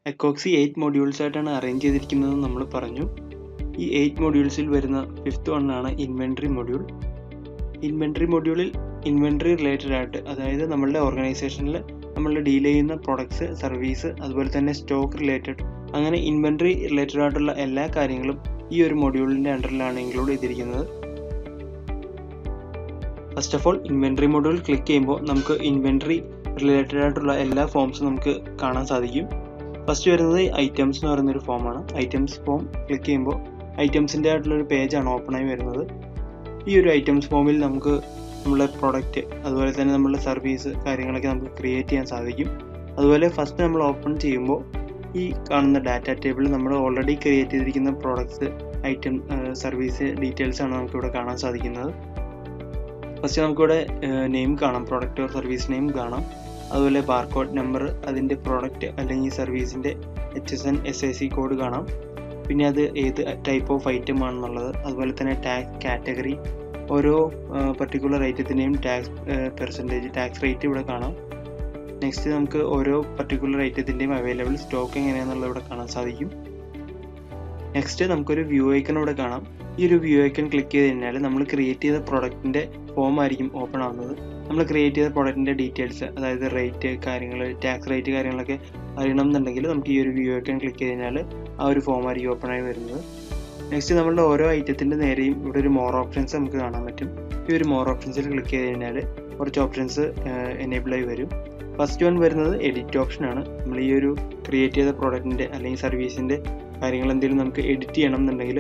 എക്കോക്സി eight modules ആയിട്ടാണ് arrange ചെയ്തിരിക്കുന്നത് നമ്മൾ പറഞ്ഞു ഈ എയ്റ്റ് മൊഡ്യൂൾസിൽ വരുന്ന ഫിഫ്ത്ത് വണ്ണാണ് ഇൻവെൻട്രി മൊഡ്യൂൾ ഇൻവെൻട്രി മൊഡ്യൂളിൽ ഇൻവെൻട്രി റിലേറ്റഡ് ആയിട്ട് അതായത് നമ്മളുടെ ഓർഗനൈസേഷനിൽ നമ്മൾ ഡീൽ ചെയ്യുന്ന പ്രൊഡക്ട്സ് സർവീസ് അതുപോലെ തന്നെ സ്റ്റോക്ക് റിലേറ്റഡ് അങ്ങനെ ഇൻവെൻട്രി റിലേറ്റഡ് ആയിട്ടുള്ള എല്ലാ കാര്യങ്ങളും ഈ ഒരു മൊഡ്യൂളിൻ്റെ അണ്ടറിലാണ് ഇൻക്ലൂഡ് ചെയ്തിരിക്കുന്നത് first of all inventory module click ചെയ്യുമ്പോൾ നമുക്ക് ഇൻവെൻട്രി റിലേറ്റഡ് ആയിട്ടുള്ള എല്ലാ ഫോംസും നമുക്ക് കാണാൻ സാധിക്കും ഫസ്റ്റ് വരുന്നത് ഐറ്റംസ് എന്ന് പറയുന്ന ഒരു ഫോമാണ് ഐറ്റംസ് ഫോം ക്ലിക്ക് ചെയ്യുമ്പോൾ ഐറ്റംസിൻ്റെ ആയിട്ടുള്ള ഒരു പേജാണ് ഓപ്പൺ ആയി വരുന്നത് ഈ ഒരു ഐറ്റംസ് ഫോമിൽ നമുക്ക് നമ്മുടെ പ്രൊഡക്റ്റ് അതുപോലെ തന്നെ നമ്മളുടെ സർവീസ് കാര്യങ്ങളൊക്കെ നമുക്ക് ക്രിയേറ്റ് ചെയ്യാൻ സാധിക്കും അതുപോലെ ഫസ്റ്റ് നമ്മൾ ഓപ്പൺ ചെയ്യുമ്പോൾ ഈ കാണുന്ന ഡാറ്റ ടേബിളിൽ നമ്മൾ ഓൾറെഡി ക്രിയേറ്റ് ചെയ്തിരിക്കുന്ന പ്രോഡക്ട്സ് ഐറ്റം സർവീസ് ഡീറ്റെയിൽസ് ആണ് നമുക്കിവിടെ കാണാൻ സാധിക്കുന്നത് ഫസ്റ്റ് നമുക്കിവിടെ നെയിം കാണാം പ്രോഡക്റ്റ് ഓർ സർവീസ് നെയിം കാണാം അതുപോലെ ബാർകോഡ് നമ്പർ അതിൻ്റെ പ്രോഡക്റ്റ് അല്ലെങ്കിൽ സർവീസിൻ്റെ H S N S I C code കാണാം പിന്നെ അത് ഏത് ടൈപ്പ് ഓഫ് ഐറ്റം ആണെന്നുള്ളത് അതുപോലെ തന്നെ ടാക്സ് കാറ്റഗറി ഓരോ പർട്ടിക്കുലർ ഐറ്റത്തിൻ്റെയും ടാക്സ് പെർസെൻറ്റേജ് ടാക്സ് റേറ്റ് ഇവിടെ കാണാം നെക്സ്റ്റ് നമുക്ക് ഓരോ പർട്ടിക്കുലർ ഐറ്റത്തിൻ്റെയും അവൈലബിൾ സ്റ്റോക്ക് എങ്ങനെയാണെന്നുള്ളത് ഇവിടെ കാണാൻ സാധിക്കും നെക്സ്റ്റ് നമുക്കൊരു വ്യൂ ഐക്കൺ ഇവിടെ കാണാം ഈ ഒരു വ്യൂ ഐക്കൺ ക്ലിക്ക് ചെയ്ത് കഴിഞ്ഞാൽ നമ്മൾ ക്രിയേറ്റ് ചെയ്ത പ്രൊഡക്റ്റിൻ്റെ ഫോം ആയിരിക്കും ഓപ്പൺ ആവുന്നത് നമ്മൾ ക്രിയേറ്റ് ചെയ്ത പ്രൊഡക്റ്റിൻ്റെ ഡീറ്റെയിൽസ് അതായത് റേറ്റ് കാര്യങ്ങൾ ടാക്സ് റേറ്റ് കാര്യങ്ങളൊക്കെ അറിയണം എന്നുണ്ടെങ്കിൽ നമുക്ക് ഈ ഒരു വ്യൂ ഐക്കൺ ക്ലിക്ക് ചെയ്ത് കഴിഞ്ഞാൽ ആ ഒരു ഫോം ആയിരിക്കും ഓപ്പൺ ആയി വരുന്നത് നെക്സ്റ്റ് നമ്മളുടെ ഓരോ ഐറ്റത്തിൻ്റെ നേരെയും ഇവിടെ ഒരു മോർ ഓപ്ഷൻസ് നമുക്ക് കാണാൻ പറ്റും ഈ ഒരു മോർ ഓപ്ഷൻസിൽ ക്ലിക്ക് ചെയ്ത് കഴിഞ്ഞാൽ കുറച്ച് ഓപ്ഷൻസ് എനേബിൾ ആയി വരും ഫസ്റ്റ് വൺ വരുന്നത് എഡിറ്റ് ഓപ്ഷനാണ് നമ്മൾ ഈ ഒരു ക്രിയേറ്റ് ചെയ്ത പ്രോഡക്റ്റിൻ്റെ അല്ലെങ്കിൽ സർവീസിൻ്റെ കാര്യങ്ങൾ എന്തെങ്കിലും നമുക്ക് എഡിറ്റ് ചെയ്യണം എന്നുണ്ടെങ്കിൽ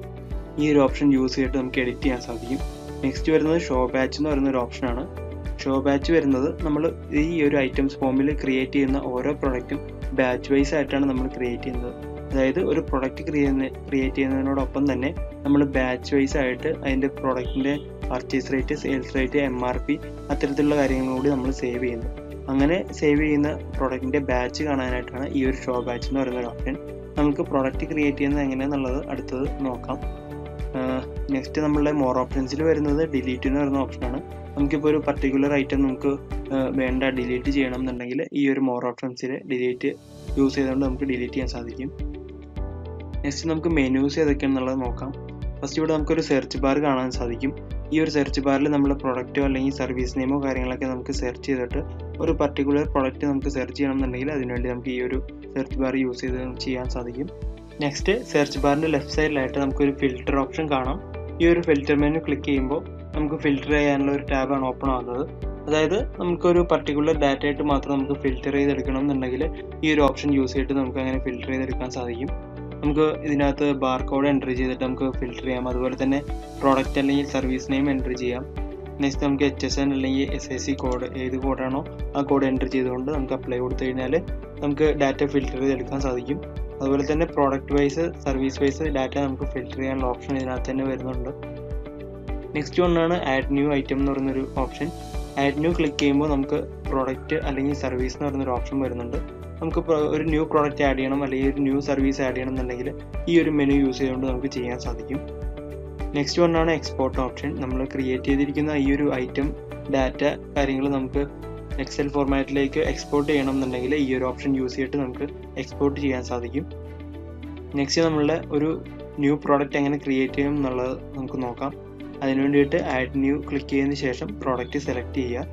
ഈ ഒരു ഓപ്ഷൻ യൂസ് ചെയ്തിട്ട് നമുക്ക് എഡിറ്റ് ചെയ്യാൻ സാധിക്കും നെക്സ്റ്റ് വരുന്നത് ഷോ ബാച്ച് എന്ന് പറയുന്ന ഒരു ഓപ്ഷനാണ് ഷോ ബാച്ച് വരുന്നത് നമ്മൾ ഈ ഒരു ഐറ്റംസ് ഫോമിൽ ക്രിയേറ്റ് ചെയ്യുന്ന ഓരോ പ്രൊഡക്റ്റും ബാച്ച് വൈസ് ആയിട്ടാണ് നമ്മൾ ക്രിയേറ്റ് ചെയ്യുന്നത് അതായത് ഒരു പ്രൊഡക്റ്റ് ക്രിയ ക്രിയേറ്റ് ചെയ്യുന്നതിനോടൊപ്പം തന്നെ നമ്മൾ ബാച്ച് വൈസ് ആയിട്ട് അതിൻ്റെ പ്രൊഡക്റ്റിൻ്റെ purchase rate sales rate M R P അത്തരത്തിലുള്ള കാര്യങ്ങൾ കൂടി നമ്മൾ സേവ് ചെയ്യുന്നു അങ്ങനെ സേവ് ചെയ്യുന്ന പ്രൊഡക്റ്റിൻ്റെ ബാച്ച് കാണാനായിട്ടാണ് ഈ ഒരു ഷോ ബാച്ച് എന്ന് പറയുന്ന ഒരു ഓപ്ഷൻ നമുക്ക് പ്രൊഡക്റ്റ് ക്രിയേറ്റ് ചെയ്യുന്നത് എങ്ങനെയാണെന്നുള്ളത് അടുത്തത് നോക്കാം നെക്സ്റ്റ് നമ്മളുടെ മോർ ഓപ്ഷൻസിൽ വരുന്നത് ഡിലീറ്റ് എന്ന് പറയുന്ന ഓപ്ഷനാണ് നമുക്കിപ്പോൾ ഒരു പർട്ടിക്കുലർ ഐറ്റം നമുക്ക് വേണ്ട ഡിലീറ്റ് ചെയ്യണം എന്നുണ്ടെങ്കിൽ ഈ ഒരു മോർ ഓപ്ഷൻസിൽ ഡിലീറ്റ് യൂസ് ചെയ്തുകൊണ്ട് നമുക്ക് ഡിലീറ്റ് ചെയ്യാൻ സാധിക്കും നെക്സ്റ്റ് നമുക്ക് മെനൂസ് ഏതൊക്കെയാണെന്നുള്ളത് നോക്കാം ഫസ്റ്റ് ഇവിടെ നമുക്കൊരു സെർച്ച് ബാർ കാണാൻ സാധിക്കും ഈ ഒരു സെർച്ച് ബാറിൽ നമ്മൾ പ്രൊഡക്റ്റോ അല്ലെങ്കിൽ സർവീസ് നെയിമോ കാര്യങ്ങളൊക്കെ നമുക്ക് സെർച്ച് ചെയ്തിട്ട് ഒരു പർട്ടിക്കുലർ പ്രൊഡക്റ്റ് നമുക്ക് സെർച്ച് ചെയ്യണം എന്നുണ്ടെങ്കിൽ അതിനുവേണ്ടി നമുക്ക് ഈ ഒരു സെർച്ച് ബാർ യൂസ് ചെയ്ത് ചെയ്യാൻ സാധിക്കും നെക്സ്റ്റ് സെർച്ച് ബാറിൻ്റെ ലെഫ്റ്റ് സൈഡിലായിട്ട് നമുക്കൊരു ഫിൽറ്റർ ഓപ്ഷൻ കാണാം ഈ ഒരു ഫിൽറ്റർ മെനു ക്ലിക്ക് ചെയ്യുമ്പോൾ നമുക്ക് ഫിൽറ്റർ ചെയ്യാനുള്ള ഒരു ടാബാണ് ഓപ്പൺ ആവുന്നത് അതായത് നമുക്കൊരു പർട്ടിക്കുലർ ഡാറ്റ ആയിട്ട് മാത്രം നമുക്ക് ഫിൽറ്റർ ചെയ്തെടുക്കണം എന്നുണ്ടെങ്കിൽ ഈ ഒരു ഓപ്ഷൻ യൂസ് ചെയ്തിട്ട് നമുക്ക് അങ്ങനെ ഫിൽറ്റർ ചെയ്തെടുക്കാൻ സാധിക്കും നമുക്ക് ഇതിനകത്ത് ബാർ കോഡ് എൻട്രി ചെയ്തിട്ട് നമുക്ക് ഫിൽറ്റർ ചെയ്യാം അതുപോലെ തന്നെ പ്രോഡക്റ്റ് അല്ലെങ്കിൽ സർവീസ് നെയിം എൻട്രി ചെയ്യാം നെക്സ്റ്റ് നമുക്ക് എച്ച് എസ് എൻ അല്ലെങ്കിൽ എസ് ഐ സി കോഡ് ഏത് കോഡാണോ ആ കോഡ് എൻട്രി ചെയ്തുകൊണ്ട് നമുക്ക് അപ്ലൈ കൊടുത്തു കഴിഞ്ഞാൽ നമുക്ക് ഡാറ്റ ഫിൽറ്റർ ചെയ്തെടുക്കാൻ സാധിക്കും അതുപോലെ തന്നെ product wise service wise data നമുക്ക് ഫിൽറ്റർ ചെയ്യാനുള്ള ഓപ്ഷൻ ഇതിനകത്ത് തന്നെ വരുന്നുണ്ട് നെക്സ്റ്റ് വണ്ണാണ് ആഡ് ന്യൂ ഐറ്റം എന്ന് പറയുന്നൊരു ഓപ്ഷൻ ആഡ് ന്യൂ ക്ലിക്ക് ചെയ്യുമ്പോൾ നമുക്ക് പ്രോഡക്റ്റ് അല്ലെങ്കിൽ സർവീസ് എന്ന് പറയുന്നൊരു ഓപ്ഷൻ വരുന്നുണ്ട് നമുക്ക് ഒരു ന്യൂ പ്രോഡക്റ്റ് ആഡ് ചെയ്യണം അല്ലെങ്കിൽ ഒരു ന്യൂ സർവീസ് ആഡ് ചെയ്യണം എന്നുണ്ടെങ്കിൽ ഈ ഒരു മെനു യൂസ് ചെയ്തുകൊണ്ട് നമുക്ക് ചെയ്യാൻ സാധിക്കും നെക്സ്റ്റ് വണ്ണാണ് എക്സ്പോർട്ട് ഓപ്ഷൻ നമ്മൾ ക്രിയേറ്റ് ചെയ്തിരിക്കുന്ന ഈ ഒരു ഐറ്റം ഡാറ്റ കാര്യങ്ങൾ നമുക്ക് എക്സൽ ഫോർമാറ്റിലേക്ക് എക്സ്പോർട്ട് ചെയ്യണം എന്നുണ്ടെങ്കിൽ ഈ ഒരു ഓപ്ഷൻ യൂസ് ചെയ്തിട്ട് നമുക്ക് എക്സ്പോർട്ട് ചെയ്യാൻ സാധിക്കും നെക്സ്റ്റ് നമ്മളുടെ ഒരു ന്യൂ പ്രോഡക്റ്റ് എങ്ങനെ ക്രിയേറ്റ് ചെയ്യും എന്നുള്ളത് നമുക്ക് നോക്കാം അതിന് വേണ്ടിയിട്ട് ആഡ് ന്യൂ ക്ലിക്ക് ചെയ്തതിന് ശേഷം പ്രോഡക്റ്റ് സെലക്ട് ചെയ്യുക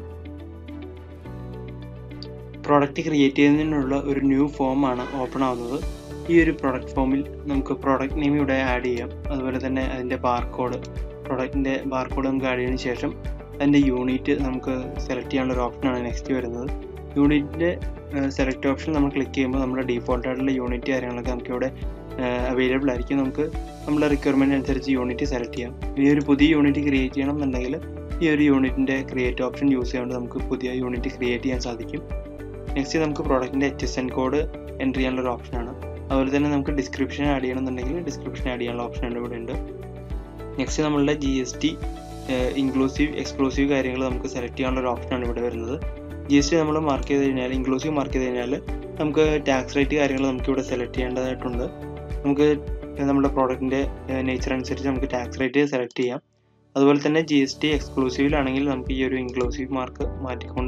പ്രോഡക്റ്റ് ക്രിയേറ്റ് ചെയ്യുന്നതിനുള്ള ഒരു ന്യൂ ഫോമാണ് ഓപ്പൺ ആവുന്നത് ഈ ഒരു പ്രോഡക്റ്റ് ഫോമിൽ നമുക്ക് പ്രോഡക്റ്റ് നെയിം ഇവിടെ ആഡ് ചെയ്യാം അതുപോലെ തന്നെ അതിൻ്റെ ബാർകോഡ് പ്രോഡക്റ്റിൻ്റെ ബാർകോഡ് നമുക്ക് ആഡ് ചെയ്തതിന് ശേഷം അതിൻ്റെ യൂണിറ്റ് നമുക്ക് സെലക്ട് ചെയ്യാനുള്ള ഒരു ഓപ്ഷനാണ് നെക്സ്റ്റ് വരുന്നത് യൂണിറ്റിൻ്റെ സെലക്ട് ഓപ്ഷൻ നമ്മൾ ക്ലിക്ക് ചെയ്യുമ്പോൾ നമ്മുടെ ഡീഫോൾട്ട് ആയിട്ടുള്ള യൂണിറ്റ് കാര്യങ്ങളൊക്കെ നമുക്ക് ഇവിടെ അവൈലബിൾ ആയിരിക്കും നമുക്ക് നമ്മുടെ റിക്വയർമെൻറ്റ് അനുസരിച്ച് യൂണിറ്റ് സെലക്ട് ചെയ്യാം ഈ ഒരു പുതിയ യൂണിറ്റ് ക്രിയേറ്റ് ചെയ്യണം എന്നുണ്ടെങ്കിൽ ഈ ഒരു യൂണിറ്റിൻ്റെ ക്രിയേറ്റ് ഓപ്ഷൻ യൂസ് ചെയ്തുകൊണ്ട് നമുക്ക് പുതിയ യൂണിറ്റ് ക്രിയേറ്റ് ചെയ്യാൻ സാധിക്കും നെക്സ്റ്റ് നമുക്ക് പ്രോഡക്റ്റിൻ്റെ H S N code enter ചെയ്യാനുള്ള ഒരു ഓപ്ഷനാണ് അതുപോലെ തന്നെ നമുക്ക് ഡിസ്ക്രിപ്ഷൻ ആഡ് ചെയ്യണമെന്നുണ്ടെങ്കിൽ ഡിസ്ക്രിപ്ഷൻ ആഡ് ചെയ്യാനുള്ള ഓപ്ഷൻ ഇവിടെ ഉണ്ട് നെക്സ്റ്റ് നമ്മളുടെ G S T inclusive exclusive കാര്യങ്ങൾ നമുക്ക് സെലക്ട് ചെയ്യാനുള്ള ഒരു ഓപ്ഷനാണ് ഇവിടെ വരുന്നത് ജി എസ് ടി നമ്മൾ മാർക്ക് ചെയ്ത് കഴിഞ്ഞാൽ ഇൻക്ലൂസീവ് മാർക്ക് ചെയ്ത് കഴിഞ്ഞാൽ നമുക്ക് ടാക്സ് റേറ്റ് കാര്യങ്ങൾ നമുക്ക് ഇവിടെ സെലക്ട് ചെയ്യേണ്ടതായിട്ടുണ്ട് നമുക്ക് നമ്മുടെ പ്രോഡക്റ്റിൻ്റെ നേച്ചർ അനുസരിച്ച് നമുക്ക് ടാക്സ് റേറ്റ് സെലക്ട് ചെയ്യാം അതുപോലെ തന്നെ ജി എസ് ടി എക്സ്ക്ലൂസീവിലാണെങ്കിൽ നമുക്ക് ഈ ഒരു ഇൻക്ലൂസീവ് മാർക്ക് മാറ്റിക്കൊണ്ട്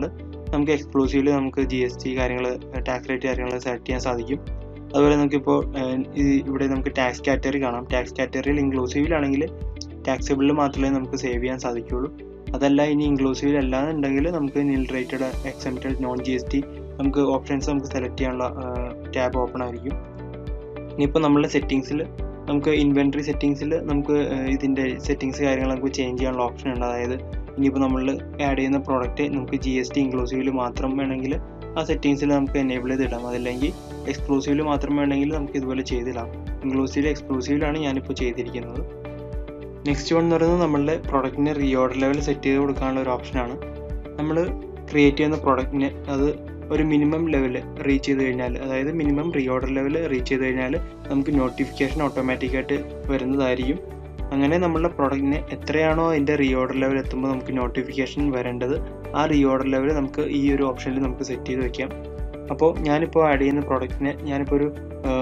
നമുക്ക് എക്സ്ക്ലൂസീവ്ലി നമുക്ക് ജി എസ് ടി കാര്യങ്ങൾ ടാക്സ് റേറ്റ് കാര്യങ്ങൾ സെലക്ട് ചെയ്യാൻ സാധിക്കും അതുപോലെ നമുക്കിപ്പോൾ ഇവിടെ നമുക്ക് ടാക്സ് കാറ്റഗറി കാണാം ടാക്സ് കാറ്റഗറിയിൽ ഇൻക്ലൂസീവിലാണെങ്കിൽ ടാക്സബിളിൽ മാത്രമേ നമുക്ക് സേവ് ചെയ്യാൻ സാധിക്കുകയുള്ളൂ അതല്ല ഇനി ഇൻക്ലൂസീവ് അല്ലാന്നുണ്ടെങ്കിൽ നമുക്ക് nil rated exempted non G S T നമുക്ക് ഓപ്ഷൻസ് നമുക്ക് സെലക്ട് ചെയ്യാനുള്ള ടാബ് ഓപ്പൺ ആയിരിക്കും ഇനിയിപ്പോൾ നമ്മളുടെ സെറ്റിങ്സിൽ നമുക്ക് ഇൻവെൻട്രി സെറ്റിങ്സിൽ നമുക്ക് ഇതിൻ്റെ സെറ്റിങ്സ് കാര്യങ്ങൾ നമുക്ക് ചേഞ്ച് ചെയ്യാനുള്ള ഓപ്ഷൻ ഉണ്ട് അതായത് ഇനിയിപ്പോൾ നമ്മൾ ആഡ് ചെയ്യുന്ന പ്രോഡക്റ്റ് നമുക്ക് ജി എസ് ടി ഇൻക്ലൂസീവിൽ മാത്രം വേണമെങ്കിൽ ആ സെറ്റിങ്സിൽ നമുക്ക് എനേബിൾ ചെയ്തിടാം അതല്ലെങ്കിൽ എക്സ്ക്ലൂസീവിൽ മാത്രം വേണമെങ്കിൽ നമുക്ക് ഇതുപോലെ ചെയ്തിടാം ഇൻക്ലൂസീവ് എക്സ്ക്ലൂസീവിലാണ് ഞാനിപ്പോൾ ചെയ്തിരിക്കുന്നത് നെക്സ്റ്റ് വൺ എന്ന് പറയുന്നത് നമ്മളുടെ പ്രൊഡക്റ്റിന് റീഓർഡർ ലെവൽ സെറ്റ് ചെയ്ത് കൊടുക്കാനുള്ള ഒരു ഓപ്ഷനാണ് നമ്മൾ ക്രിയേറ്റ് ചെയ്യുന്ന പ്രൊഡക്റ്റിന് അത് ഒരു മിനിമം ലെവൽ റീച്ച് ചെയ്ത് കഴിഞ്ഞാൽ അതായത് മിനിമം റീഓർഡർ ലെവൽ റീച്ച് ചെയ്ത് കഴിഞ്ഞാൽ നമുക്ക് നോട്ടിഫിക്കേഷൻ ഓട്ടോമാറ്റിക്കായിട്ട് വരുന്നതായിരിക്കും അങ്ങനെ നമ്മളുടെ പ്രൊഡക്റ്റിന് എത്രയാണോ അതിൻ്റെ റീഓർഡർ ലെവൽ എത്തുമ്പോൾ നമുക്ക് നോട്ടിഫിക്കേഷൻ വരേണ്ടത് ആ റീഓർഡർ ലെവൽ നമുക്ക് ഈ ഒരു ഓപ്ഷനിൽ നമുക്ക് സെറ്റ് ചെയ്ത് വെക്കാം അപ്പോൾ ഞാനിപ്പോൾ ആഡ് ചെയ്യുന്ന പ്രൊഡക്റ്റിന് ഞാനിപ്പോൾ ഒരു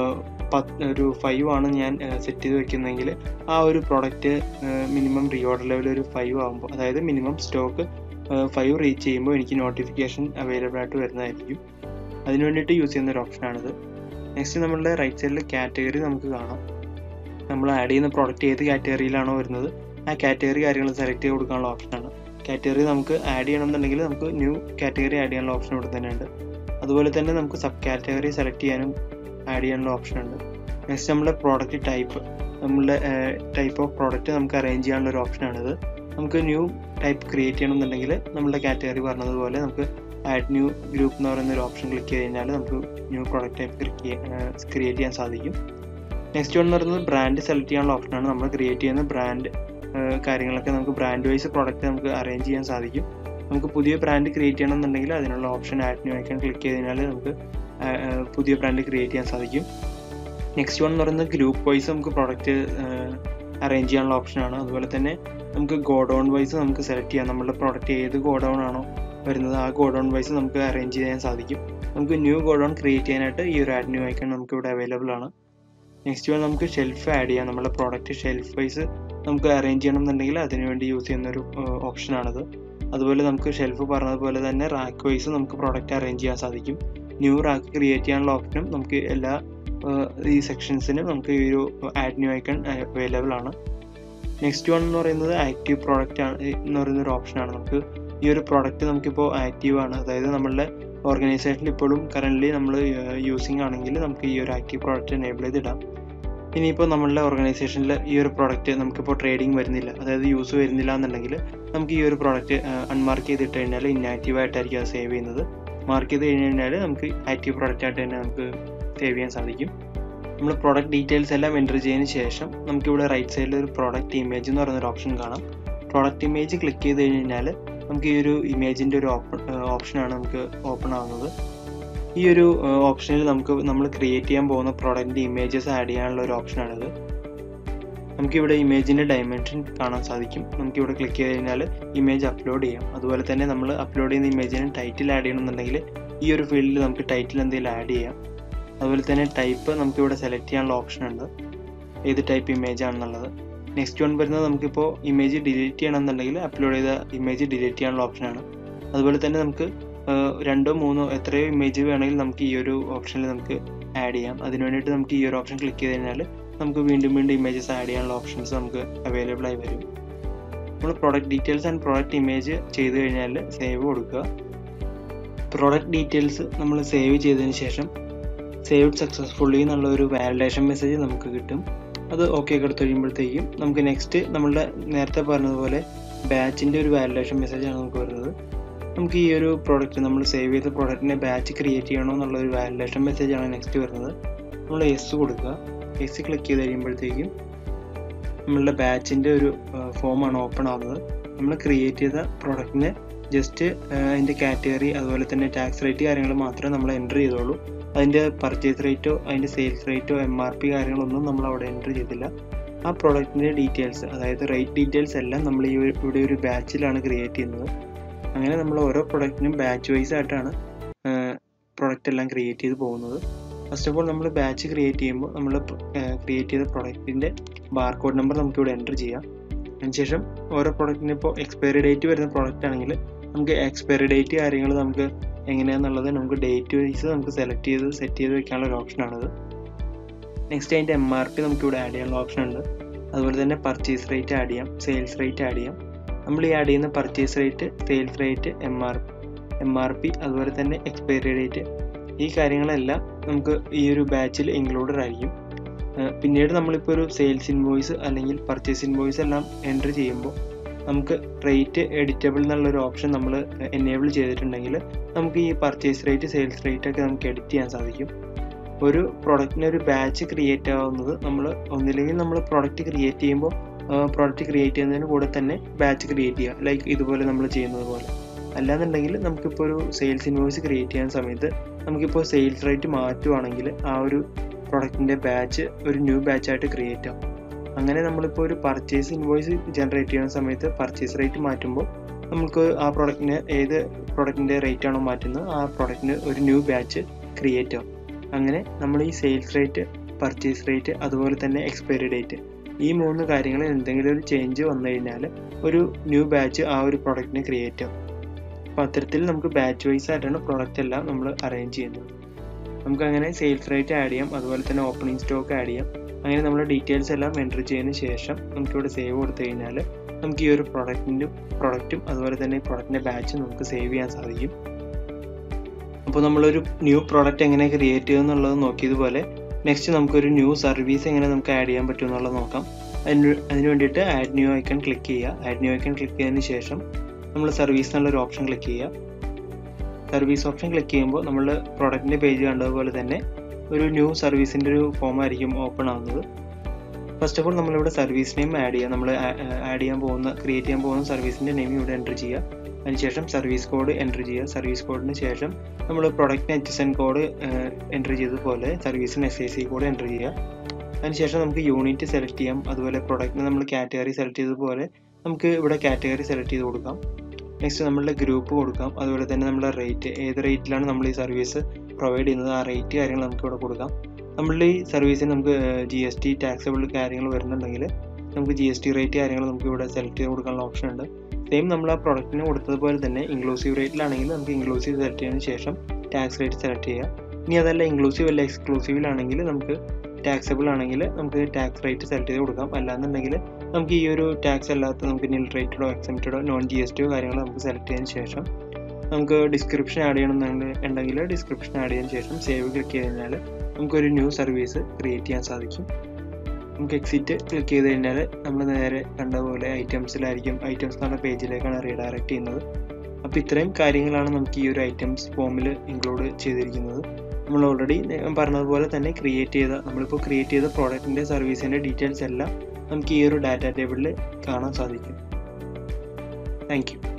പത്ത് ഒരു ഫൈവ് ആണ് ഞാൻ സെറ്റ് ചെയ്ത് വെക്കുന്നതെങ്കിൽ ആ ഒരു പ്രോഡക്റ്റ് മിനിമം റീഓർഡർ ലെവൽ ഒരു ഫൈവ് ആകുമ്പോൾ അതായത് മിനിമം സ്റ്റോക്ക് ഫൈവ് റീച്ച് ചെയ്യുമ്പോൾ എനിക്ക് നോട്ടിഫിക്കേഷൻ അവൈലബിൾ ആയിട്ട് വരുന്നതായിരിക്കും അതിന് വേണ്ടിയിട്ട് യൂസ് ചെയ്യുന്ന ഒരു ഓപ്ഷനാണിത് നെക്സ്റ്റ് നമ്മളുടെ റൈറ്റ് സൈഡിൽ കാറ്റഗറി നമുക്ക് കാണാം നമ്മൾ ആഡ് ചെയ്യുന്ന പ്രോഡക്റ്റ് ഏത് കാറ്റഗറിയിലാണോ വരുന്നത് ആ കാറ്റഗറി കാര്യങ്ങൾ സെലക്ട് ചെയ്ത് കൊടുക്കാനുള്ള ഓപ്ഷനാണ് കാറ്റഗറി നമുക്ക് ആഡ് ചെയ്യണമെന്നുണ്ടെങ്കിൽ നമുക്ക് ന്യൂ കാറ്റഗറി ആഡ് ചെയ്യാനുള്ള ഓപ്ഷൻ ഇവിടെ തന്നെ ഉണ്ട് അതുപോലെ തന്നെ നമുക്ക് സബ് കാറ്റഗറി സെലക്ട് ചെയ്യാനും ആഡ് ചെയ്യാനുള്ള ഓപ്ഷൻ ഉണ്ട് നെക്സ്റ്റ് നമ്മുടെ പ്രോഡക്റ്റ് ടൈപ്പ് നമ്മളുടെ ടൈപ്പ് ഓഫ് പ്രോഡക്റ്റ് നമുക്ക് അറേഞ്ച് ചെയ്യാനുള്ള ഒരു ഓപ്ഷനാണിത് നമുക്ക് ന്യൂ ടൈപ്പ് ക്രിയേറ്റ് ചെയ്യണമെന്നുണ്ടെങ്കിൽ നമ്മുടെ കാറ്റഗറി പറഞ്ഞതുപോലെ നമുക്ക് ആഡ് ന്യൂ ഗ്രൂപ്പ് എന്ന് പറയുന്ന ഒരു ഓപ്ഷൻ ക്ലിക്ക് ചെയ്ത് കഴിഞ്ഞാൽ നമുക്ക് ന്യൂ പ്രോഡക്റ്റ് ടൈപ്പ് ക്രിയേറ്റ് ചെയ്യാൻ സാധിക്കും നെക്സ്റ്റ് വൺ എന്ന് പറയുന്നത് ബ്രാൻഡ് സെലക്ട് ചെയ്യാനുള്ള ഓപ്ഷനാണ് നമ്മൾ ക്രിയേറ്റ് ചെയ്യുന്ന ബ്രാൻഡ് കാര്യങ്ങളൊക്കെ നമുക്ക് ബ്രാൻഡ് വൈസ് പ്രോഡക്റ്റ് നമുക്ക് അറേഞ്ച് ചെയ്യാൻ സാധിക്കും നമുക്ക് പുതിയ ബ്രാൻഡ് ക്രിയേറ്റ് ചെയ്യണമെന്നുണ്ടെങ്കിൽ അതിനുള്ള option add new icon click ചെയ്ത് കഴിഞ്ഞാൽ നമുക്ക് പുതിയ ബ്രാൻഡ് ക്രിയേറ്റ് ചെയ്യാൻ സാധിക്കും നെക്സ്റ്റ് വൺ എന്ന് പറയുന്നത് ഗ്രൂപ്പ് വൈസ് നമുക്ക് പ്രോഡക്റ്റ് അറേഞ്ച് ചെയ്യാനുള്ള ഓപ്ഷനാണ് അതുപോലെ തന്നെ നമുക്ക് ഗോഡൗൺ വൈസ് നമുക്ക് സെലക്ട് ചെയ്യാം നമ്മുടെ പ്രോഡക്റ്റ് ഏത് ഗോഡൗൺ ആണോ വരുന്നത് ആ ഗോഡൗൺ വൈസ് നമുക്ക് അറേഞ്ച് ചെയ്യാൻ സാധിക്കും നമുക്ക് ന്യൂ ഗോഡൗൺ ക്രിയേറ്റ് ചെയ്യാനായിട്ട് ഈ ഒരു ആഡ് ന്യൂ ഐക്കൺ നമുക്ക് ഇവിടെ അവൈലബിൾ ആണ് നെക്സ്റ്റ് വൺ നമുക്ക് ഷെൽഫ് ആഡ് ചെയ്യാം നമ്മുടെ പ്രോഡക്റ്റ് ഷെൽഫ് വൈസ് നമുക്ക് അറേഞ്ച് ചെയ്യണം എന്നുണ്ടെങ്കിൽ അതിന് വേണ്ടി യൂസ് ചെയ്യുന്ന ഒരു ഓപ്ഷനാണിത് അതുപോലെ നമുക്ക് ഷെൽഫ് പറഞ്ഞതുപോലെ തന്നെ റാക്ക് വൈസ് നമുക്ക് പ്രോഡക്റ്റ് അറേഞ്ച് ചെയ്യാൻ സാധിക്കും ന്യൂ റാക്ക് ക്രിയേറ്റ് ചെയ്യാനുള്ള ഓപ്ഷനും നമുക്ക് എല്ലാ ഈ സെക്ഷൻസിനും നമുക്ക് ഈ ഒരു ആഡ് ന്യൂ ഐക്കൺ അവൈലബിൾ ആണ് നെക്സ്റ്റ് വൺ എന്ന് പറയുന്നത് ആക്റ്റീവ് പ്രോഡക്റ്റ് ആണ് എന്ന് പറയുന്ന ഒരു ഓപ്ഷനാണ് നമുക്ക് ഈ ഒരു പ്രോഡക്റ്റ് നമുക്കിപ്പോൾ ആക്റ്റീവ് ആണ് അതായത് നമ്മളുടെ ഓർഗനൈസേഷനിൽ ഇപ്പോഴും കറൻ്റ്ലി നമ്മൾ യൂസിങ് ആണെങ്കിൽ നമുക്ക് ഈ ഒരു ആക്റ്റീവ് പ്രോഡക്റ്റ് എനേബിൾ ചെയ്തിടാം ഇനിയിപ്പോൾ നമ്മളുടെ ഓർഗനൈസേഷനിൽ ഈ ഒരു പ്രോഡക്റ്റ് നമുക്കിപ്പോൾ ട്രേഡിംഗ് വരുന്നില്ല അതായത് യൂസ് വരുന്നില്ല എന്നുണ്ടെങ്കിൽ നമുക്ക് ഈ ഒരു പ്രോഡക്റ്റ് അൺമാർക്ക് ചെയ്തിട്ട് കഴിഞ്ഞാൽ ഇന്നാക്റ്റീവ് ആയിട്ടായിരിക്കും അത് സേവ് ചെയ്യുന്നത് മാർക്ക് ചെയ്ത് കഴിഞ്ഞ് കഴിഞ്ഞാൽ നമുക്ക് ആക്റ്റീവ് പ്രോഡക്റ്റ് ആയിട്ട് തന്നെ നമുക്ക് സേവ് ചെയ്യാൻ സാധിക്കും നമ്മൾ പ്രോഡക്റ്റ് ഡീറ്റെയിൽസ് എല്ലാം എൻ്റർ ചെയ്തതിന് ശേഷം നമുക്കിവിടെ റൈറ്റ് സൈഡിൽ ഒരു പ്രോഡക്റ്റ് ഇമേജ് എന്ന് പറയുന്ന ഒരു ഓപ്ഷൻ കാണാം പ്രോഡക്റ്റ് ഇമേജ് ക്ലിക്ക് ചെയ്ത് കഴിഞ്ഞാൽ നമുക്ക് ഈ ഒരു ഇമേജിൻ്റെ ഒരു ഓപ്പൺ ഓപ്ഷനാണ് നമുക്ക് ഓപ്പൺ ആവുന്നത് ഈ ഒരു ഓപ്ഷനിൽ നമുക്ക് നമ്മൾ ക്രിയേറ്റ് ചെയ്യാൻ പോകുന്ന പ്രോഡക്റ്റിൻ്റെ ഇമേജസ് ആഡ് ചെയ്യാനുള്ള ഒരു ഓപ്ഷനാണിത് നമുക്കിവിടെ ഇമേജിൻ്റെ ഡയമെൻഷൻ കാണാൻ സാധിക്കും നമുക്കിവിടെ ക്ലിക്ക് ചെയ്ത് കഴിഞ്ഞാൽ ഇമേജ് അപ്ലോഡ് ചെയ്യാം അതുപോലെ തന്നെ നമ്മൾ അപ്ലോഡ് ചെയ്യുന്ന ഇമേജിന് ടൈറ്റിൽ ആഡ് ചെയ്യണമെന്നുണ്ടെങ്കിൽ ഈ ഒരു ഫീൽഡിൽ നമുക്ക് ടൈറ്റിൽ എന്തെങ്കിലും ആഡ് ചെയ്യാം അതുപോലെ തന്നെ ടൈപ്പ് നമുക്കിവിടെ സെലക്ട് ചെയ്യാനുള്ള ഓപ്ഷൻ ഉണ്ട് ഏത് ടൈപ്പ് ഇമേജ് ആണെന്നുള്ളത് നെക്സ്റ്റ് വൺ വരുന്നത് നമുക്കിപ്പോൾ ഇമേജ് ഡിലീറ്റ് ചെയ്യണമെന്നുണ്ടെങ്കിൽ അപ്ലോഡ് ചെയ്ത ഇമേജ് ഡിലീറ്റ് ചെയ്യാനുള്ള ഓപ്ഷനാണ് അതുപോലെ തന്നെ നമുക്ക് രണ്ടോ മൂന്നോ എത്രയോ ഇമേജ് വേണമെങ്കിൽ നമുക്ക് ഈ ഒരു ഓപ്ഷനിൽ നമുക്ക് ആഡ് ചെയ്യാം അതിന് വേണ്ടിയിട്ട് നമുക്ക് ഈ ഒരു ഓപ്ഷൻ ക്ലിക്ക് ചെയ്ത് കഴിഞ്ഞാൽ നമുക്ക് വീണ്ടും വീണ്ടും ഇമേജസ് ആഡ് ചെയ്യാനുള്ള ഓപ്ഷൻസ് നമുക്ക് അവൈലബിൾ ആയി വരും നമ്മൾ product details and product image ചെയ്ത് കഴിഞ്ഞാൽ സേവ് കൊടുക്കുക പ്രോഡക്റ്റ് ഡീറ്റെയിൽസ് നമ്മൾ സേവ് ചെയ്തതിന് ശേഷം സേവ്ഡ് സക്സസ്ഫുള്ളി എന്നുള്ള ഒരു വാലിഡേഷൻ മെസ്സേജ് നമുക്ക് കിട്ടും അത് ഓക്കെ കൊടുത്തു കഴിയുമ്പോഴത്തേക്കും നമുക്ക് നെക്സ്റ്റ് നമ്മളുടെ നേരത്തെ പറഞ്ഞതുപോലെ ബാച്ചിൻ്റെ ഒരു വാലിഡേഷൻ മെസ്സേജാണ് നമുക്ക് വരുന്നത് നമുക്ക് ഈ ഒരു പ്രോഡക്റ്റ് നമ്മൾ സേവ് ചെയ്ത പ്രോഡക്റ്റിനെ ബാച്ച് ക്രിയേറ്റ് ചെയ്യണോ എന്നുള്ള ഒരു വാലിഡേഷൻ മെസ്സേജാണ് നെക്സ്റ്റ് വരുന്നത് നമ്മൾ എസ് കൊടുക്കുക എസ് ക്ലിക്ക് ചെയ്ത് കഴിയുമ്പോഴത്തേക്കും നമ്മളുടെ ബാച്ചിൻ്റെ ഒരു ഫോമാണ് ഓപ്പൺ ആവുന്നത് നമ്മൾ ക്രിയേറ്റ് ചെയ്ത പ്രോഡക്റ്റിനെ ജസ്റ്റ് അതിൻ്റെ കാറ്റഗറി അതുപോലെ തന്നെ ടാക്സ് റേറ്റ് കാര്യങ്ങൾ മാത്രമേ നമ്മൾ എൻ്റർ ചെയ്തോളൂ അതിൻ്റെ പർച്ചേസ് റേറ്റോ അതിൻ്റെ സെയിൽസ് റേറ്റോ എം ആർ പി കാര്യങ്ങളൊന്നും നമ്മൾ അവിടെ എൻ്റർ ചെയ്തില്ല ആ പ്രോഡക്റ്റിൻ്റെ ഡീറ്റെയിൽസ് അതായത് റേറ്റ് ഡീറ്റെയിൽസ് എല്ലാം നമ്മൾ ഈ ഇവിടെ ഒരു ബാച്ചിലാണ് ക്രിയേറ്റ് ചെയ്യുന്നത് അങ്ങനെ നമ്മൾ ഓരോ പ്രൊഡക്റ്റിനും ബാച്ച് വൈസ് ആയിട്ടാണ് പ്രൊഡക്റ്റ് എല്ലാം ക്രിയേറ്റ് ചെയ്ത് പോകുന്നത് ഫസ്റ്റ് ഓഫ് ഓൾ നമ്മൾ ബാച്ച് ക്രിയേറ്റ് ചെയ്യുമ്പോൾ നമ്മൾ ക്രിയേറ്റ് ചെയ്ത പ്രൊഡക്റ്റിൻ്റെ ബാർകോഡ് നമ്പർ നമുക്കിവിടെ എൻ്റർ ചെയ്യാം അതിനുശേഷം ഓരോ പ്രൊഡക്റ്റിന് ഇപ്പോൾ എക്സ്പയറി ഡേറ്റ് വരുന്ന പ്രോഡക്റ്റ് ആണെങ്കിൽ നമുക്ക് എക്സ്പയറി ഡേറ്റ് കാര്യങ്ങൾ നമുക്ക് എങ്ങനെയാണെന്നുള്ളത് നമുക്ക് ഡേറ്റ് വൈസ് നമുക്ക് സെലക്ട് ചെയ്ത് സെറ്റ് ചെയ്ത് വെക്കാനുള്ള ഒരു ഓപ്ഷനാണിത് നെക്സ്റ്റ് അതിൻ്റെ എം ആർ പി നമുക്ക് ഇവിടെ ആഡ് ചെയ്യാനുള്ള ഓപ്ഷൻ ഉണ്ട് അതുപോലെ തന്നെ പർച്ചേസ് റേറ്റ് ആഡ് ചെയ്യാം സെയിൽസ് റേറ്റ് ആഡ് ചെയ്യാം നമ്മൾ ഈ ആഡ് ചെയ്യുന്ന purchase rate sales rate M R M R P അതുപോലെ തന്നെ എക്സ്പയറി ഡേറ്റ് ഈ കാര്യങ്ങളെല്ലാം നമുക്ക് ഈ ഒരു ബാച്ചിൽ ഇൻക്ലൂഡഡ് ആയിരിക്കും പിന്നീട് നമ്മളിപ്പോൾ ഒരു സെയിൽസ് ഇൻവോയ്സ് അല്ലെങ്കിൽ പർച്ചേസ് ഇൻവോയ്സ് എല്ലാം എൻട്രി ചെയ്യുമ്പോൾ നമുക്ക് റേറ്റ് എഡിറ്റബിൾ എന്നുള്ളൊരു ഓപ്ഷൻ നമ്മൾ എനേബിൾ ചെയ്തിട്ടുണ്ടെങ്കിൽ നമുക്ക് ഈ പർച്ചേസ് റേറ്റ് സെയിൽസ് റേറ്റ് ഒക്കെ നമുക്ക് എഡിറ്റ് ചെയ്യാൻ സാധിക്കും ഒരു പ്രൊഡക്റ്റിന് ഒരു ബാച്ച് ക്രിയേറ്റ് ആവുന്നത് നമ്മൾ ഒന്നില്ലെങ്കിൽ നമ്മൾ പ്രൊഡക്റ്റ് ക്രിയേറ്റ് ചെയ്യുമ്പോൾ പ്രൊഡക്റ്റ് ക്രിയേറ്റ് ചെയ്യുന്നതിന് കൂടെ തന്നെ ബാച്ച് ക്രിയേറ്റ് ചെയ്യുക ലൈക്ക് ഇതുപോലെ നമ്മൾ ചെയ്യുന്നത് പോലെ അല്ലാന്നുണ്ടെങ്കിൽ നമുക്കിപ്പോൾ ഒരു സെയിൽസ് ഇൻവോയ്സ് ക്രിയേറ്റ് ചെയ്യുന്ന സമയത്ത് നമുക്കിപ്പോൾ സെയിൽസ് റേറ്റ് മാറ്റുവാണെങ്കിൽ ആ ഒരു പ്രൊഡക്റ്റിൻ്റെ ബാച്ച് ഒരു ന്യൂ ബാച്ചായിട്ട് ക്രിയേറ്റ് ആവും അങ്ങനെ നമ്മളിപ്പോൾ ഒരു പർച്ചേസ് ഇൻവോയ്സ് ജനറേറ്റ് ചെയ്യുന്ന സമയത്ത് പർച്ചേസ് റേറ്റ് മാറ്റുമ്പോൾ നമുക്ക് ആ പ്രൊഡക്റ്റിന് ഏത് പ്രൊഡക്റ്റിൻ്റെ റേറ്റ് ആണോ മാറ്റുന്നത് ആ പ്രൊഡക്റ്റിന് ഒരു ന്യൂ ബാച്ച് ക്രിയേറ്റ് ആവും അങ്ങനെ നമ്മൾ ഈ സെയിൽസ് റേറ്റ് പർച്ചേസ് റേറ്റ് അതുപോലെ തന്നെ എക്സ്പയറി ഡേറ്റ് ഈ മൂന്ന് കാര്യങ്ങളിൽ എന്തെങ്കിലും ഒരു ചേഞ്ച് വന്നു കഴിഞ്ഞാൽ ഒരു ന്യൂ ബാച്ച് ആ ഒരു പ്രൊഡക്റ്റിന് ക്രിയേറ്റ് ആവും അപ്പോൾ അത്തരത്തിൽ നമുക്ക് ബാച്ച് വൈസ് ആയിട്ടാണ് പ്രൊഡക്റ്റ് എല്ലാം നമ്മൾ അറേഞ്ച് ചെയ്യുന്നത് നമുക്ക് അങ്ങനെ സെയിൽസ് റേറ്റ് ആഡ് ചെയ്യാം അതുപോലെ തന്നെ ഓപ്പണിംഗ് സ്റ്റോക്ക് ആഡ് ചെയ്യാം അങ്ങനെ നമ്മൾ ഡീറ്റെയിൽസ് എല്ലാം എൻട്രി ചെയ്തതിന് ശേഷം നമുക്കിവിടെ സേവ് കൊടുത്തു കഴിഞ്ഞാൽ നമുക്ക് ഈ ഒരു പ്രൊഡക്റ്റിൻ്റെ പ്രൊഡക്റ്റും അതുപോലെ തന്നെ പ്രൊഡക്റ്റിൻ്റെ ബാച്ചും നമുക്ക് സേവ് ചെയ്യാൻ സാധിക്കും അപ്പോൾ നമ്മളൊരു ന്യൂ പ്രോഡക്റ്റ് എങ്ങനെ ക്രിയേറ്റ് ചെയ്യുക എന്നുള്ളത് നോക്കിയതുപോലെ നെക്സ്റ്റ് നമുക്കൊരു ന്യൂ സർവീസ് എങ്ങനെ നമുക്ക് ആഡ് ചെയ്യാൻ പറ്റും എന്നുള്ളത് നോക്കാം അതിന് അതിന് വേണ്ടിയിട്ട് ആഡ് ന്യൂ ഐക്കൺ ക്ലിക്ക് ചെയ്യുക ആഡ് ന്യൂ ഐക്കൺ ക്ലിക്ക് ചെയ്തതിന് ശേഷം നമ്മൾ സർവീസ് എന്നുള്ളൊരു ഓപ്ഷൻ ക്ലിക്ക് ചെയ്യുക സർവീസ് ഓപ്ഷൻ ക്ലിക്ക് ചെയ്യുമ്പോൾ നമ്മൾ പ്രോഡക്റ്റിൻ്റെ പേജ് കണ്ടതുപോലെ തന്നെ ഒരു ന്യൂ സർവീസിൻ്റെ ഒരു ഫോം ആയിരിക്കും ഓപ്പൺ ആവുന്നത് ഫസ്റ്റ് ഓഫ് ഓൾ നമ്മളിവിടെ സർവീസ് നെയിം ആഡ് ചെയ്യുക നമ്മൾ ആഡ് ചെയ്യാൻ പോകുന്ന ക്രിയേറ്റ് ചെയ്യാൻ പോകുന്ന സർവീസിൻ്റെ നെയിം ഇവിടെ എൻ്റർ ചെയ്യുക അതിനുശേഷം സർവീസ് കോഡ് എൻ്റർ ചെയ്യുക സർവീസ് കോഡിന് ശേഷം നമ്മൾ പ്രൊഡക്റ്റിന് H S N code enter ചെയ്തതുപോലെ സർവീസിന് S I C code enter ചെയ്യുക അതിനുശേഷം നമുക്ക് യൂണിറ്റ് സെലക്ട് ചെയ്യാം അതുപോലെ പ്രൊഡക്റ്റിന് നമ്മൾ കാറ്റഗറി സെലക്ട് ചെയ്തതുപോലെ നമുക്ക് ഇവിടെ കാറ്റഗറി സെലക്ട് ചെയ്ത് കൊടുക്കാം നെക്സ്റ്റ് നമ്മളുടെ ഗ്രൂപ്പ് കൊടുക്കാം അതുപോലെ തന്നെ നമ്മുടെ റേറ്റ് ഏത് റേറ്റിലാണ് നമ്മൾ ഈ സർവീസ് പ്രൊവൈഡ് ചെയ്യുന്നത് ആ റേറ്റ് കാര്യങ്ങൾ നമുക്ക് ഇവിടെ കൊടുക്കാം നമ്മളുടെ ഈ സർവീസിന് നമുക്ക് ജി എസ് ടി ടാക്സബിൾ കാര്യങ്ങൾ വരുന്നുണ്ടെങ്കിൽ നമുക്ക് ജി എസ് ടി റേറ്റ് കാര്യങ്ങൾ നമുക്ക് ഇവിടെ സെലക്ട് ചെയ്ത് കൊടുക്കാനുള്ള ഓപ്ഷൻ ഉണ്ട് സെയിം നമ്മൾ ആ പ്രൊഡക്റ്റിന് കൊടുത്തതുപോലെ തന്നെ ഇൻക്ലൂസീവ് റേറ്റിലാണെങ്കിൽ നമുക്ക് ഇൻക്ലൂസീവ് സെലക്ട് ചെയ്തതിന് ശേഷം ടാക്സ് റേറ്റ് സെലക്ട് ചെയ്യാം ഇനി അതല്ല ഇൻക്ലൂസീവ് അല്ല എക്സ്ക്ലൂസീവിലാണെങ്കിൽ നമുക്ക് ടാക്സബിൾ ആണെങ്കിൽ നമുക്ക് ടാക്സ് റേറ്റ് സെലക്ട് ചെയ്ത് കൊടുക്കാം അല്ലാന്നുണ്ടെങ്കിൽ നമുക്ക് ഈ ഒരു ടാക്സ് അല്ലാത്ത നമുക്ക് നിൽ റേറ്റഡോ എക്സംപ്റ്റഡോ നോൺ ജി എസ് ടിയോ കാര്യങ്ങൾ നമുക്ക് സെലക്ട് ചെയ്തതിന് ശേഷം നമുക്ക് ഡിസ്ക്രിപ്ഷൻ ആഡ് ചെയ്യണമെന്നുണ്ടെങ്കിൽ ഡിസ്ക്രിപ്ഷൻ ആഡ് ചെയ്തതിന് ശേഷം സേവ് ക്ലിക്ക് ചെയ്ത് കഴിഞ്ഞാൽ നമുക്കൊരു ന്യൂ സർവീസ് ക്രിയേറ്റ് ചെയ്യാൻ സാധിക്കും നമുക്ക് എക്സിറ്റ് ക്ലിക്ക് ചെയ്ത് കഴിഞ്ഞാൽ നമ്മൾ നേരെ കണ്ടതുപോലെ ഐറ്റംസിലായിരിക്കും ഐറ്റംസ് എന്നുള്ള പേജിലേക്കാണ് റീഡയറക്റ്റ് ചെയ്യുന്നത് അപ്പോൾ ഇത്രയും കാര്യങ്ങളാണ് നമുക്ക് ഈ ഒരു ഐറ്റംസ് ഫോമിൽ ഇൻക്ലൂഡ് ചെയ്തിരിക്കുന്നത് നമ്മൾ ഓൾറെഡി പറഞ്ഞതുപോലെ തന്നെ ക്രിയേറ്റ് ചെയ്ത നമ്മളിപ്പോൾ ക്രിയേറ്റ് ചെയ്ത പ്രോഡക്റ്റിൻ്റെ സർവീസിൻ്റെ ഡീറ്റെയിൽസ് എല്ലാം നമുക്ക് ഈ ഒരു ഡാറ്റ ടേബിളിൽ കാണാൻ സാധിക്കും താങ്ക് യു